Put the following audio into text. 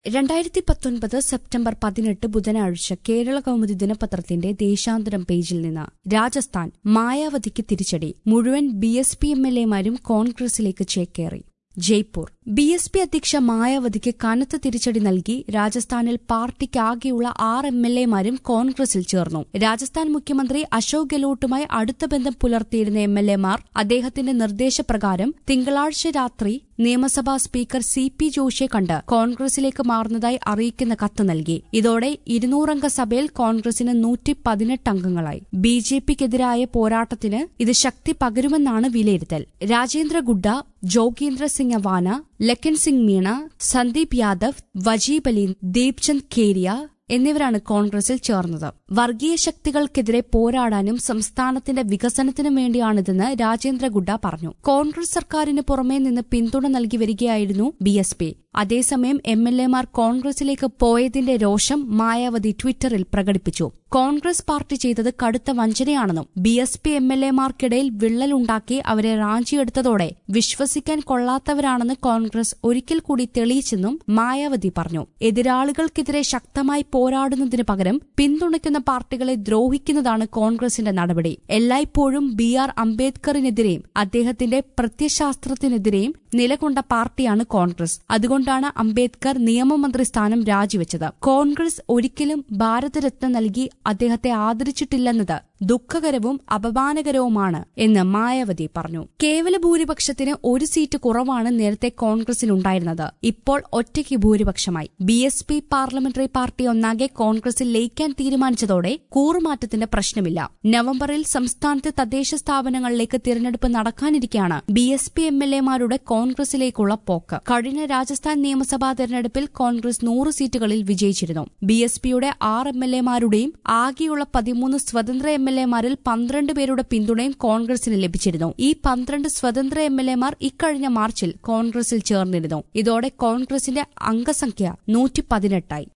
രണ്ടായിരത്തി പത്തൊൻപത് സെപ്റ്റംബർ പതിനെട്ട് ബുധനാഴ്ച കേരള കൗമുദി ദിനപത്രത്തിന്റെ ദേശാന്തരം പേജിൽ നിന്ന് രാജസ്ഥാൻ മായാവതിക്ക് തിരിച്ചടി മുഴുവൻ B S P M L എമാരും കോൺഗ്രസിലേക്ക് ചേക്കേറി ജയ്പൂർ ബി എസ് പി അധ്യക്ഷ മായാവതിക്ക് കനത്ത തിരിച്ചടി നൽകി രാജസ്ഥാനിൽ പാർട്ടിക്കാകെയുള്ള ആറ് എം എൽ എമാരും കോൺഗ്രസിൽ ചേർന്നു രാജസ്ഥാൻ മുഖ്യമന്ത്രി അശോക് ഗെലോട്ടുമായി അടുത്ത ബന്ധം പുലർത്തിയിരുന്ന എം എൽ എമാർ അദ്ദേഹത്തിന്റെ നിർദ്ദേശപ്രകാരം തിങ്കളാഴ്ച രാത്രി നിയമസഭാ സ്പീക്കർ സി പി ജോഷിയെ കണ്ട് കോൺഗ്രസിലേക്ക് മാറുന്നതായി അറിയിക്കുന്ന കത്ത് നൽകി ഇതോടെ ഇരുന്നൂറംഗ സഭയിൽ കോൺഗ്രസിന് നൂറ്റി പതിനെട്ട് അംഗങ്ങളായി ബി ജെ പിക്കെതിരായ പോരാട്ടത്തിന് ഇത് ശക്തി പകരുമെന്നാണ് വിലയിരുത്തൽ രാജേന്ദ്ര ഗുഡ്ഡ ജോഗീന്ദ്ര സിംഗ് അവാന ലക്കൻ സിംഗ് മീണ സന്ദീപ് യാദവ് വജീബ് അലി ദീപ്ചന്ദ് ഖേരിയ എന്നിവരാണ് കോൺഗ്രസിൽ ചേർന്നത് വർഗീയ ശക്തികൾക്കെതിരെ പോരാടാനും സംസ്ഥാനത്തിന്റെ വികസനത്തിനും വേണ്ടിയാണിതെന്ന് രാജേന്ദ്ര ഗുഡ പറഞ്ഞു കോൺഗ്രസ് സർക്കാരിന് പുറമേ നിന്ന് പിന്തുണ നൽകി വരികയായിരുന്നു ബി എസ് പി അതേസമയം എം എൽ എമാർ കോൺഗ്രസിലേക്ക് പോയതിന്റെ രോഷം മായാവതി ട്വിറ്ററിൽ പ്രകടിപ്പിച്ചു കോൺഗ്രസ് പാർട്ടി ചെയ്തത് കടുത്ത വഞ്ചനയാണെന്നും B S P M L എമാർക്കിടയിൽ വിള്ളലുണ്ടാക്കി അവരെ റാഞ്ചിയെടുത്തതോടെ വിശ്വസിക്കാൻ കൊള്ളാത്തവരാണെന്ന് കോൺഗ്രസ് ഒരിക്കൽ കൂടി തെളിയിച്ചെന്നും മായാവതി പറഞ്ഞു എതിരാളികൾക്കെതിരെ ശക്തമായി പോരാടുന്നതിന് പകരം പിന്തുണയ്ക്കുന്ന പാർട്ടികളെ ദ്രോഹിക്കുന്നതാണ് കോൺഗ്രസിന്റെ നടപടി എല്ലായ്പ്പോഴും ബി ആർ അംബേദ്കറിനെതിരെയും അദ്ദേഹത്തിന്റെ പ്രത്യശാസ്ത്രത്തിനെതിരെയും നിലകൊണ്ട പാർട്ടിയാണ് കോൺഗ്രസ് അതുകൊണ്ടാണ് അംബേദ്കർ നിയമമന്ത്രി സ്ഥാനം രാജിവെച്ചത് കോൺഗ്രസ് ഒരിക്കലും ഭാരതരത്ന നൽകി അദ്ദേഹത്തെ ആദരിച്ചിട്ടില്ലെന്നത് ദുഃഖകരവും അപമാനകരവുമാണ് എന്ന് മായാവതി പറഞ്ഞു കേവല ഭൂരിപക്ഷത്തിന് ഒരു സീറ്റ് കുറവാണ് നേരത്തെ കോൺഗ്രസിലുണ്ടായിരുന്നത് ഇപ്പോൾ ഒറ്റയ്ക്ക് ഭൂരിപക്ഷമായി B S P parliamentary party ഒന്നാകെ കോൺഗ്രസിൽ ലയിക്കാൻ തീരുമാനിച്ചതോടെ കൂറുമാറ്റത്തിന്റെ പ്രശ്നമില്ല നവംബറിൽ സംസ്ഥാനത്തെ തദ്ദേശ സ്ഥാപനങ്ങളിലേക്ക് തിരഞ്ഞെടുപ്പ് നടക്കാനിരിക്കെയാണ് B S P M L എമാരുടെ കോൺഗ്രസിലേക്കുള്ള പോക്ക് കഴിഞ്ഞ രാജസ്ഥാൻ നിയമസഭാ തെരഞ്ഞെടുപ്പിൽ കോൺഗ്രസ് നൂറ് സീറ്റുകളിൽ വിജയിച്ചിരുന്നു ബി എസ് പിയുടെ ആറ് എം എൽ എമാരുടെയും ആകെയുള്ള പതിമൂന്ന് സ്വതന്ത്ര എം എൽ എമാരിൽ പന്ത്രണ്ട് പേരുടെ പിന്തുണയും കോൺഗ്രസിന് ലഭിച്ചിരുന്നു ഈ പന്ത്രണ്ട് സ്വതന്ത്ര എം എൽ എമാർ ഇക്കഴിഞ്ഞ മാർച്ചിൽ കോൺഗ്രസിൽ ചേർന്നിരുന്നു ഇതോടെ കോൺഗ്രസിന്റെ അംഗസംഖ്യ നൂറ്റി പതിനെട്ടായി